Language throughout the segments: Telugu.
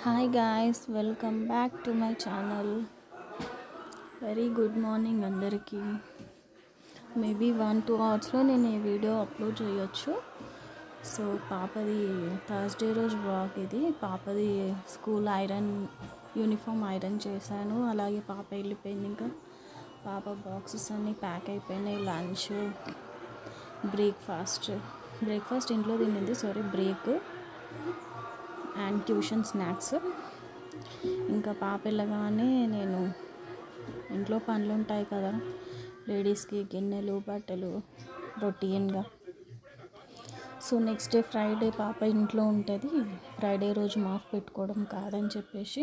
Hi guys welcome back to my channel very good morning అందరికీ మేబీ వన్ టూ అవర్స్లో నేను ఈ వీడియో అప్లోడ్ చేయొచ్చు సో పాపది థర్స్డే రోజు బ్లాగ్ ఇది పాపది స్కూల్ ఐరన్ యూనిఫామ్ ఐరన్ చేశాను అలాగే పాప వెళ్ళిపోయింది ఇంకా పాప బాక్సెస్ అన్నీ ప్యాక్ అయిపోయినాయి లంచ్ బ్రేక్ఫాస్ట్ బ్రేక్ఫాస్ట్ ఇంట్లో తినింది sorry break and tuition snacks ఇంకా పాప వెళ్ళగానే నేను ఇంట్లో పనులు ఉంటాయి కదా లేడీస్కి గిన్నెలు బట్టలు రొటీన్గా సో నెక్స్ట్ డే ఫ్రైడే పాప ఇంట్లో ఉంటుంది ఫ్రైడే రోజు మాఫ్ పెట్టుకోవడం కాదని చెప్పేసి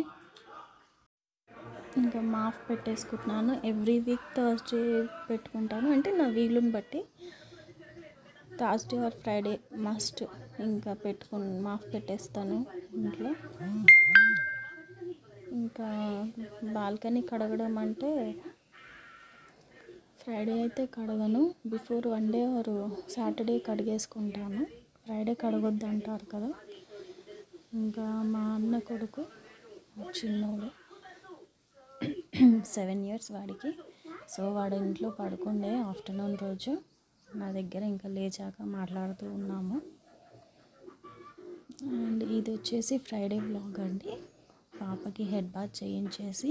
ఇంకా మాఫ్ పెట్టేసుకుంటున్నాను ఎవ్రీ వీక్ థర్స్డే పెట్టుకుంటాను అంటే నా వీలుని బట్టి థర్స్డే ఆర్ ఫ్రైడే మస్ట్ ఇంకా పెట్టుకుని మాఫ్ పెట్టేస్తాను ఇంట్లో ఇంకా బాల్కనీ కడగడం అంటే ఫ్రైడే అయితే కడగను before one day or Saturday కడిగేసుకుంటాను ఫ్రైడే కడగొద్దు అంటారు కదా ఇంకా మా అన్న కొడుకు చిన్నోడు సెవెన్ ఇయర్స్ వాడికి సో వాడు ఇంట్లో పడుకుండే ఆఫ్టర్నూన్ రోజు నా దగ్గర ఇంకా లేచాక మాట్లాడుతూ ఉన్నాము అండ్ ఇది వచ్చేసి ఫ్రైడే బ్లాగ్ అండి పాపకి హెడ్ బాత్ చేయించేసి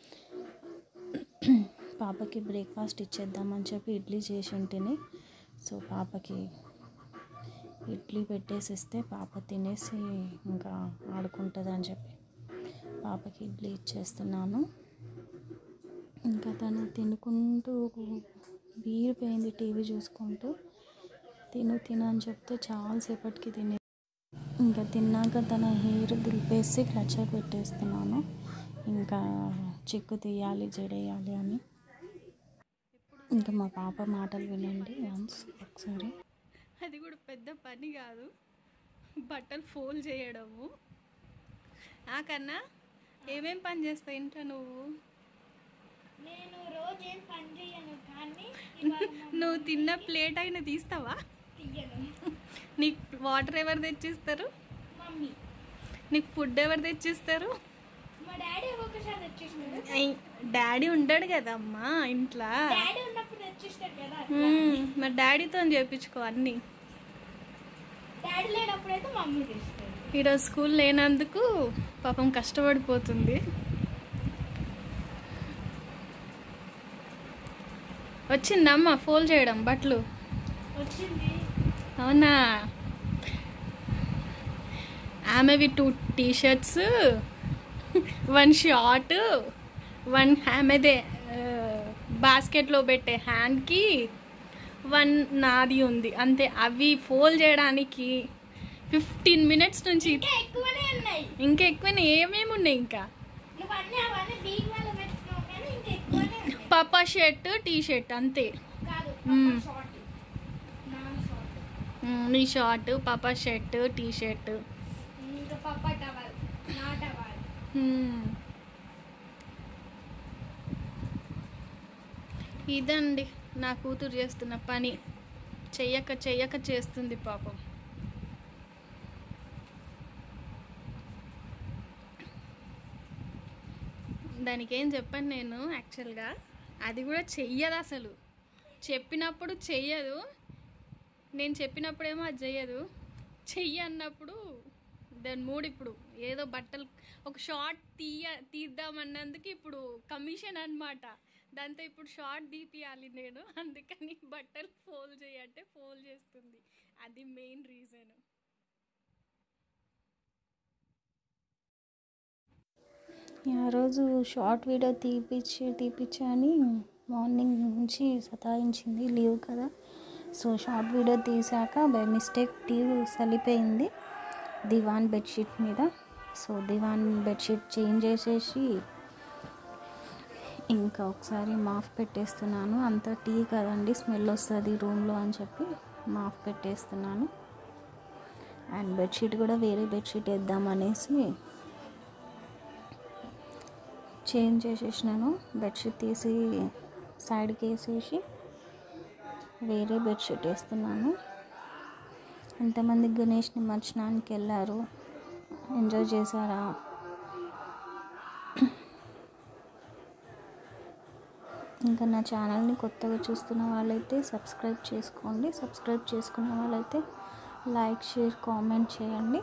పాపకి బ్రేక్ఫాస్ట్ ఇచ్చేద్దామని చెప్పి ఇడ్లీ చేసి ఉంటేనే సో పాపకి ఇడ్లీ పెట్టేసిస్తే పాప తినేసి ఇంకా ఆడుకుంటుంది అని చెప్పి పాపకి ఇడ్లీ ఇచ్చేస్తున్నాను ఇంకా తను తినుకుంటూ వీరిపోయింది టీవీ చూసుకుంటూ తిను తిను అని చెప్తే చాలాసేపటికి తినే ఇంకా తిన్నాక తన హెయిర్ దులిపేసి క్లచర్ పెట్టేస్తున్నాను ఇంకా చిక్కు తీయాలి జడేయాలి అని ఇంకా మా పాప మాటలు వినండి వన్స్ ఒకసారి అది కూడా పెద్ద పని కాదు బట్టలు ఫోల్డ్ చేయడము ఆ కన్నా ఏమేం పని చేస్తావు ఇంట్లో నువ్వు నేను రోజు ఏం పని చేయను కానీ ఇవాళ మా నువ్వు తిన్న ప్లేట్ అయినా తీస్తావా తీయను నీకు వాటర్ ఎవరు తెచ్చిస్తారు మమ్మీ నీకు ఫుడ్ ఎవరు తెచ్చిస్తారు మా డాడీ ఒక్కొక్కసారి తెచ్చిస్తాడు ఐ- డాడీ ఉంటాడు కదమ్మా ఇంట్లో డాడీ ఉన్నప్పుడు తెచ్చిస్తాడు కదా మ్మ్, మరి డాడీతో చేయించుకో అన్నీ డాడీ లేనప్పుడు అయితే మమ్మీ తెస్తాడు ఈరోజు స్కూల్ లేనందుకు పాపం కష్టపడిపోతుంది వచ్చిందమ్మా ఫోల్డ్ చేయడం బట్టలు వచ్చింది అవునా ఆమెవి two T shirts one short one ఆమెదే బాస్కెట్లో పెట్టే హ్యాండ్కి వన్ నాది ఉంది అంతే అవి ఫోల్డ్ చేయడానికి ఫిఫ్టీన్ మినిట్స్ నుంచి ఇంకా ఎక్కువనే ఉన్నాయి ఇంకా ఎక్కువ ఏమేమి ఉన్నాయి ఇంకా నువ్వు అన్నీ అవన్నీ దీని వల్ల పెట్టుకున్నావు కానీ ఇంకా ఎక్కువనే ఉన్నాయి పాపా షర్ట్ టీ షర్ట్ అంతే కాదు మ్మ్. షార్ట్ నా షార్ట్ మ్, నీ షార్ట్ పాపా షర్ట్ టీ షర్ట్ ఇంకా పప్ప టవల్ నా టవల్ మ్మ్. ఇదండి నా కూతురు చేస్తున్న పని చెయ్యక చెయ్యక చేస్తుంది పాపం దానికి ఏం చెప్పాను నేను యాక్చువల్గా అది కూడా చెయ్యదు అసలు చెప్పినప్పుడు చెయ్యదు నేను చెప్పినప్పుడేమో అది చెయ్యదు చెయ్యి అన్నప్పుడు దాని మూడు ఇప్పుడు ఏదో బట్టలు ఒక షార్ట్ తీయ తీద్దామన్నందుకు ఇప్పుడు కమిషన్ అన్నమాట దాంతో ఇప్పుడు షార్ట్ తీపియాలి నేను అందుకని బట్టలు ఫోల్డ్ చేయంటే ఫోల్డ్ చేస్తుంది అది మెయిన్ రీజన్ ఆ రోజు షార్ట్ వీడియో తీపిచ్చి తీపిచ్చి అని మార్నింగ్ నుంచి సతాయించింది లీవ్ కదా సో షార్ట్ వీడియో తీసాక బై మిస్టేక్ టీవీ సలిపోయింది దివాన్ బెడ్షీట్ మీద సో దివాన్ బెడ్షీట్ చేంజ్ చేసేసి ఇంకా ఒకసారి మాఫ్ పెట్టేస్తున్నాను అంత టీ కదండి స్మెల్ వస్తుంది రూమ్లో అని చెప్పి మాఫ్ పెట్టేస్తున్నాను అండ్ బెడ్షీట్ కూడా వేరే బెడ్షీట్ వేద్దామనేసి చేంజ్ చేసేసినాను బెడ్షీట్ తీసి సైడ్కి వేసేసి వేరే బెడ్షీట్ వేస్తున్నాను ఎంతమంది గణేష్ నిమజ్జనానికి వెళ్ళారు ఎంజాయ్ చేశారా ఇంకా నా ఛానల్ని కొత్తగా చూస్తున్న వాళ్ళైతే సబ్స్క్రైబ్ చేసుకోండి సబ్స్క్రైబ్ చేసుకున్న వాళ్ళైతే లైక్ షేర్ కామెంట్ చేయండి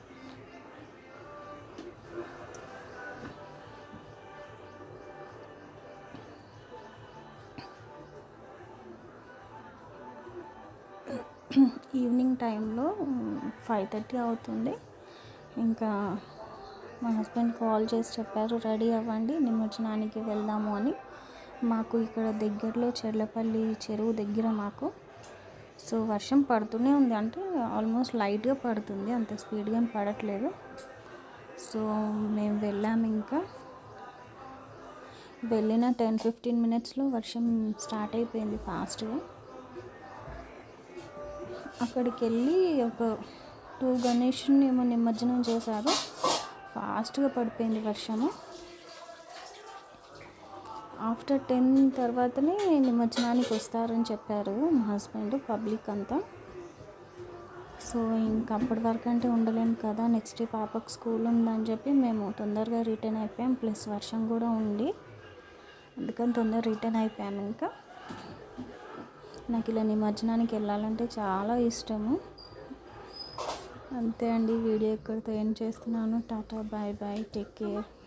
ఈవినింగ్ టైంలో ఫైవ్ థర్టీ అవుతుంది ఇంకా మా హస్బెండ్ కాల్ చేసి చెప్పారు రెడీ అవ్వండి నిమజ్జనానికి వెళ్దాము అని మాకు ఇక్కడ దగ్గరలో చెర్లపల్లి చెరువు దగ్గర మాకు సో వర్షం పడుతూనే ఉంది అంటే ఆల్మోస్ట్ లైట్గా పడుతుంది అంత స్పీడ్గా ఏం పడట్లేదు సో మేము వెళ్ళాము ఇంకా వెళ్ళిన టెన్ ఫిఫ్టీన్ మినిట్స్లో వర్షం స్టార్ట్ అయిపోయింది ఫాస్ట్గా అక్కడికి వెళ్ళి ఒక టూ గణేష్ని ఏమో నిమజ్జనం చేశారు ఫాస్ట్గా పడిపోయింది వర్షము ఆఫ్టర్ టెన్ తర్వాతనే నిమజ్జనానికి వస్తారని చెప్పారు మా హస్బెండ్ పబ్లిక్ అంతా సో ఇంకా అప్పటి వరకు అంటే ఉండలేము కదా నెక్స్ట్ డే పాపకు స్కూల్ ఉందని చెప్పి మేము తొందరగా రిటర్న్ అయిపోయాం ప్లస్ వర్షం కూడా ఉంది అందుకని తొందరగా రిటర్న్ అయిపోయాం ఇంకా నాకు ఇలా నిమజ్జనానికి వెళ్ళాలంటే చాలా ఇష్టము అంతే అండి వీడియో ఇక్కడితో ఏం చేస్తున్నాను టాటా బాయ్ బాయ్ టేక్ కేర్